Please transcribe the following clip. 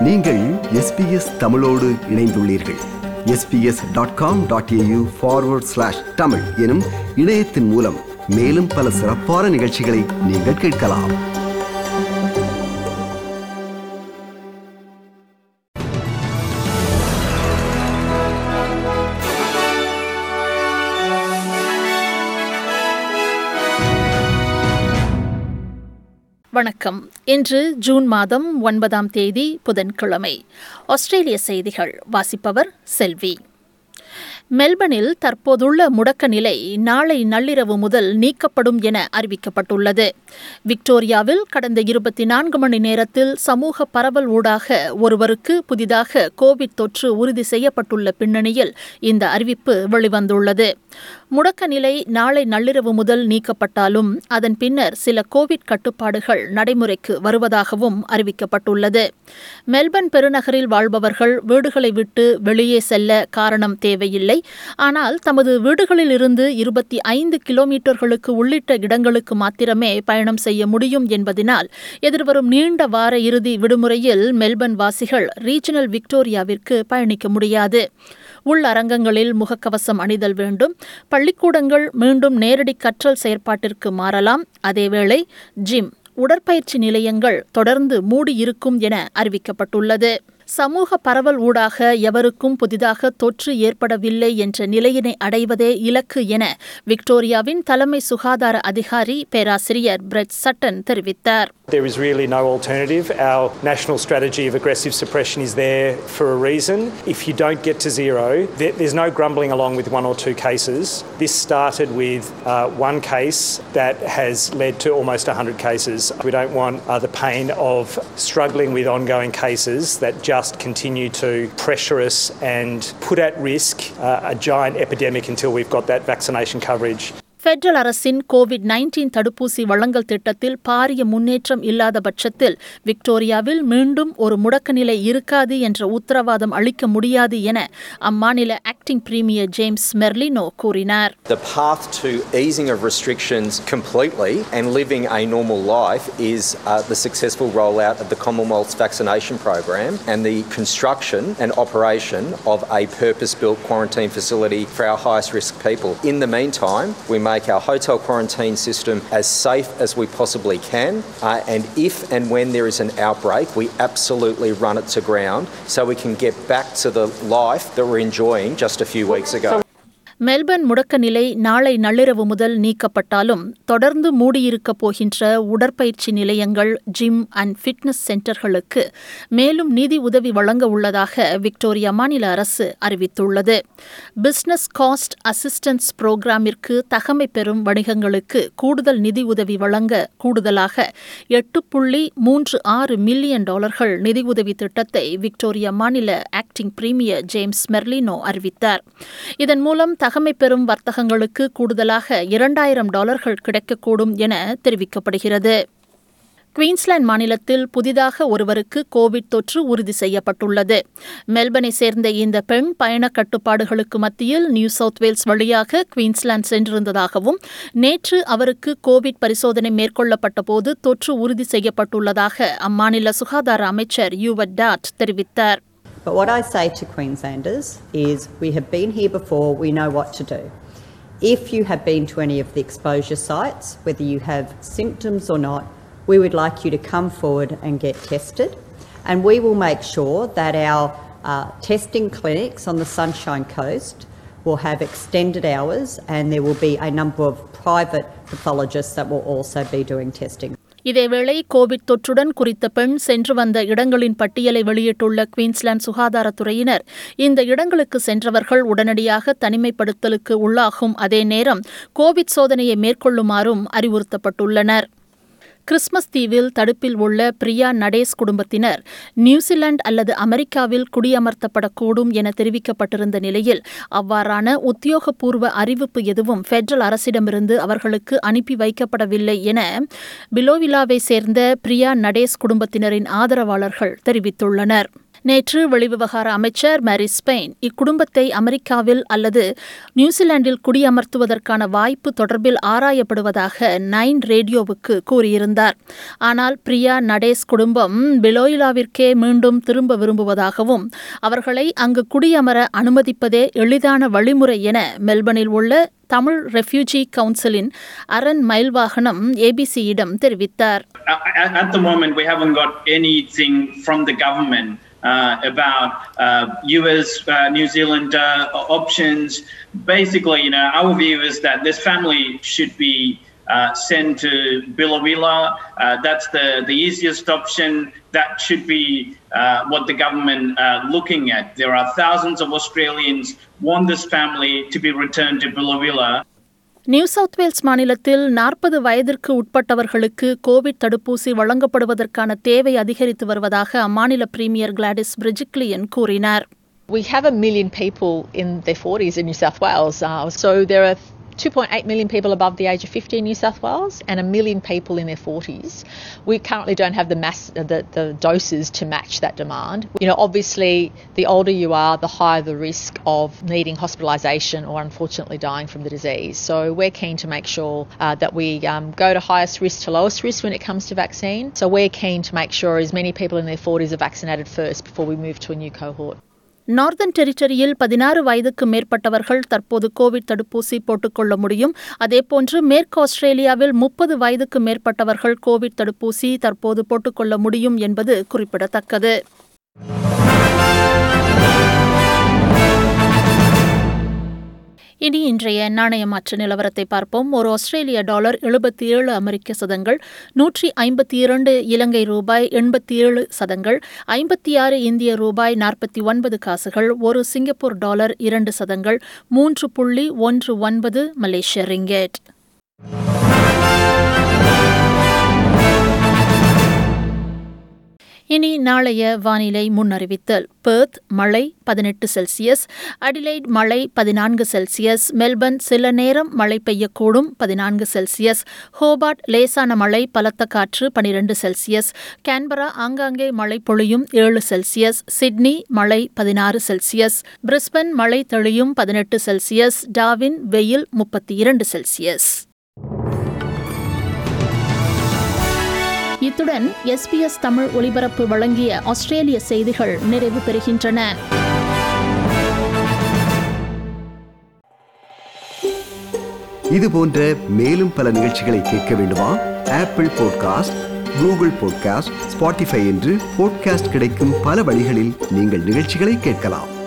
நீங்கள் எஸ்பிஎஸ் தமிழோடு இணைந்துள்ளீர்கள் SBS dot com dot AU forward slash Tamil எனும் இணையத்தின் மூலம் மேலும் பல சிறப்பான நிகழ்ச்சிகளை நீங்கள் கேட்கலாம் வணக்கம் இன்று ஜூன் மாதம் ஒன்பதாம் தேதி புதன்கிழமை ஆஸ்திரேலிய செய்திகள் வாசிப்பவர் செல்வி மெல்பர்னில் தற்போதுள்ள முடக்க நிலை நாளை நள்ளிரவு முதல் நீக்கப்படும் என அறிவிக்கப்பட்டுள்ளது விக்டோரியாவில் கடந்த இருபத்தி நான்கு மணி நேரத்தில் சமூக பரவல் ஊடாக ஒருவருக்கு புதிதாக கோவிட் தொற்று உறுதி செய்யப்பட்டுள்ள பின்னணியில் இந்த அறிவிப்பு வெளிவந்துள்ளது முடக்க நிலை நாளை நள்ளிரவு முதல் நீக்கப்பட்டாலும் அதன் பின்னர் சில கோவிட் கட்டுப்பாடுகள் நடைமுறைக்கு வருவதாகவும் அறிவிக்கப்பட்டுள்ளது மெல்பர்ன் பெருநகரில் வாழ்பவர்கள் வீடுகளை விட்டு வெளியே செல்ல காரணம் தேவையில்லை ஆனால் தமது வீடுகளில் இருந்து இருபத்தி ஐந்து கிலோமீட்டர்களுக்கு உள்ளிட்ட இடங்களுக்கு மாத்திரமே பயணம் செய்ய முடியும் என்பதனால் எதிர்வரும் நீண்ட வார இறுதி விடுமுறையில் மெல்பர்ன் வாசிகள் ரீஜனல் விக்டோரியாவிற்கு பயணிக்க முடியாது உள்ளரங்கங்களில் முகக்கவசம் அணிதல் வேண்டும் பள்ளிக்கூடங்கள் மீண்டும் நேரடி கற்றல் செயற்பாட்டிற்கு மாறலாம் அதேவேளை ஜிம் உடற்பயிற்சி நிலையங்கள் தொடர்ந்து மூடியிருக்கும் என அறிவிக்கப்பட்டுள்ளது சமூக பரவல் ஊடாக எவருக்கும் புதிதாக தொற்று ஏற்படவில்லை என்ற நிலையினை அடைவதே இலக்கு என விக்டோரியாவின் தலைமை சுகாதார அதிகாரி பேராசிரியர் பிரெட் சட்டன் தெரிவித்தார் There is really no alternative. Our national strategy of aggressive suppression is there for a reason. If you don't get to zero, there- there's no grumbling along with one or two cases. This started with uh, one case that has led to almost 100 cases. We don't want uh, the pain of struggling with ongoing cases that just continue to pressure us and put at risk uh, a giant epidemic until we've got that vaccination coverage. Federal அரசின் Covid nineteen தடுப்பூசி வழங்கல் திட்டத்தில் பாரிய முன்னேற்றம் இல்லாத பட்சத்தில் விக்டோரியாவில் மீண்டும் ஒரு முடக்க நிலை இருக்காது என்ற உத்தரவாதம் அளிக்க முடியாது என அம்மாநில ஆக்டிங் பிரீமியர் ஜேம்ஸ் மெர்லினோ கூறினார் The path to easing of restrictions completely and living a normal life is uh, the successful rollout of the Commonwealth's vaccination program and the construction and operation of a purpose built quarantine facility for our highest risk people. In the meantime, we make our hotel quarantine system as safe as we possibly can, uh, and if and when there is an outbreak, we absolutely run it to ground so we can get back to the life that we're enjoying just a few weeks ago. Melbourne முடக்க நிலை நாளை நள்ளிரவு முதல் நீக்கப்பட்டாலும் தொடர்ந்து மூடியிருக்கப் போகின்ற உடற்பயிற்சி நிலையங்கள் gym and fitness சென்டர்களுக்கு மேலும் நிதி உதவி வழங்க உள்ளதாக விக்டோரியா மாநில அரசு அறிவித்துள்ளது பிசினஸ் காஸ்ட் அசிஸ்டன்ஸ் புரோகிராமிற்கு தகமை பெறும் வணிகங்களுக்கு கூடுதல் நிதி உதவி வழங்க கூடுதலாக எட்டு புள்ளி மூன்று ஆறு மில்லியன் டாலர்கள் நிதியுதவி திட்டத்தை விக்டோரியா மாநில ஆக்டிங் பிரீமியர் ஜேம்ஸ் மெர்லினோ அறிவித்தார் இதன் மூலம் தகமை பெறும் வர்த்தகங்களுக்கு கூடுதலாக இரண்டாயிரம் டாலர்கள் கிடைக்கக்கூடும் என தெரிவிக்கப்படுகிறது குயின்ஸ்லாந்து மாநிலத்தில் புதிதாக ஒருவருக்கு கோவிட் தொற்று உறுதி செய்யப்பட்டுள்ளது மெல்பனை சேர்ந்த இந்த பெண் பயண கட்டுப்பாடுகளுக்கு மத்தியில் நியூ சவுத் வேல்ஸ் வழியாக குயின்ஸ்லாந்து சென்றிருந்ததாகவும் நேற்று அவருக்கு கோவிட் பரிசோதனை மேற்கொள்ளப்பட்ட போது தொற்று உறுதி செய்யப்பட்டுள்ளதாக அம்மாநில சுகாதார அமைச்சர் யூவட் டாட் தெரிவித்தார் But what I say to Queenslanders is we have been here before, we know what to do. If you have been to any of the exposure sites, whether you have symptoms or not, we would like you to come forward and get tested. And we will make sure that our uh, testing clinics on the Sunshine Coast will have extended hours and there will be a number of private pathologists that will also be doing testing. இதேவேளை Covid தொற்றுடன் குறித்த பெண் சென்று வந்த இடங்களின் பட்டியலை வெளியிட்டுள்ள Queensland சுகாதாரத்துறையினர் இந்த இடங்களுக்கு சென்றவர்கள் உடனடியாக தனிமைப்படுத்தலுக்கு உள்ளாகும் அதே நேரம் கோவிட் சோதனையை மேற்கொள்ளுமாறும் அறிவுறுத்தப்பட்டுள்ளனர் கிறிஸ்மஸ் தீவில் தடுப்பில் உள்ள பிரியா நடேஸ் குடும்பத்தினர் நியூசிலாந்து அல்லது அமெரிக்காவில் குடியமர்த்தப்படக்கூடும் என தெரிவிக்கப்பட்டிருந்த நிலையில் அவ்வாறான உத்தியோகபூர்வ அறிவிப்பு எதுவும் பெடரல் அரசிடமிருந்து அவர்களுக்கு அனுப்பி வைக்கப்படவில்லை என பிலோவிலாவை சேர்ந்த பிரியா நடேஸ் குடும்பத்தினரின் ஆதரவாளர்கள் தெரிவித்துள்ளனர் நேற்று வெளிவிவகார அமைச்சர் மேரி ஸ்பெயின் இக்குடும்பத்தை அமெரிக்காவில் அல்லது நியூசிலாந்தில் குடியமர்த்துவதற்கான வாய்ப்பு தொடர்பில் ஆராயப்படுவதாக நைன் ரேடியோவுக்கு கூறியிருந்தார் ஆனால் பிரியா நடேஸ் குடும்பம் பெலோயிலாவிற்கே மீண்டும் திரும்ப விரும்புவதாகவும் அவர்களை அங்கு குடியமர அனுமதிப்பதே எளிதான வழிமுறை என மெல்பர்னில் உள்ள தமிழ் ரெஃப்யூஜி கவுன்சிலின் அரண் மயில்வாகனம் ஏபிசியிடம் தெரிவித்தார் At at the moment, we haven't got anything from the government uh, about uh, US, uh, New Zealand uh, options. Basically, you know, our view is that this family should be uh, sent to Billawila. Uh, that's the, the easiest option. That should be uh, what the government uh, looking at. There are thousands of Australians want this family to be returned to Billawila. New South Wales மாநிலத்தில் நாற்பது வயதிற்கு உட்பட்டவர்களுக்கு Covid தடுப்பூசி வழங்கப்படுவதற்கான தேவை அதிகரித்து வருவதாக அம்மாநில premier Gladys Berejiklian கூறினார் We have a million people in their 40s in New South Wales. Uh, so there are 2.8 million people above the age of 50 in New South Wales and a million people in their 40s. We currently don't have the mass, the, the doses to match that demand. You know, obviously, the older you are, the higher the risk of needing hospitalisation or unfortunately dying from the disease. So we're keen to make sure uh, that we um, go to highest risk to lowest risk when it comes to vaccine. So we're keen to make sure as many people in their 40s are vaccinated first before we move to a new cohort. Northern டெரிட்டரியில் பதினாறு வயதுக்கு மேற்பட்டவர்கள் தற்போது Covid தடுப்பூசி போட்டுக்கொள்ள முடியும் அதேபோன்று மேற்கு ஆஸ்திரேலியாவில் முப்பது வயதுக்கு மேற்பட்டவர்கள் கோவிட் தடுப்பூசி தற்போது போட்டுக்கொள்ள முடியும் என்பது குறிப்பிடத்தக்கது இனி இன்றைய நாணய மாற்று நிலவரத்தை பார்ப்போம் ஒரு ஆஸ்திரேலிய டாலர் எழுபத்தி ஏழு அமெரிக்க சதங்கள் நூற்றி ஐம்பத்தி இரண்டு இலங்கை ரூபாய் எண்பத்தி ஏழு சதங்கள் ஐம்பத்தி ஆறு இந்திய ரூபாய் நாற்பத்தி ஒன்பது காசுகள் ஒரு சிங்கப்பூர் டாலர் இரண்டு சதங்கள் மூன்று புள்ளி ஒன்று ஒன்பது மலேசிய ரிங்கெட் இனி நாளைய வானிலை முன்னறிவித்தல் பெர்த் மழை பதினெட்டு செல்சியஸ் அடிலைட் மழை பதினான்கு செல்சியஸ் மெல்பர்ன் சில நேரம் மழை பெய்யக்கூடும் பதினான்கு செல்சியஸ் ஹோபார்ட் லேசான மழை பலத்த காற்று பனிரெண்டு செல்சியஸ் கேன்பரா ஆங்காங்கே மழை பொழியும் ஏழு செல்சியஸ் சிட்னி மழை பதினாறு செல்சியஸ் பிரிஸ்பன் மழை தெளியும் பதினெட்டு செல்சியஸ் டாவின் வெயில் முப்பத்தி இரண்டு செல்சியஸ் இத்துடன் எஸ்பிஎஸ் தமிழ் ஒலிபரப்பு வழங்கிய ஆஸ்திரேலிய செய்திகள் நிறைவு பெறுகின்றன இது போன்ற மேலும் பல நிகழ்ச்சிகளை கேட்க வேண்டுமா Apple podcast Google podcast Spotify என்று பாட்காஸ்ட் கிடைக்கும் பல வழிகளில் நீங்கள் நிகழ்ச்சிகளை கேட்கலாம்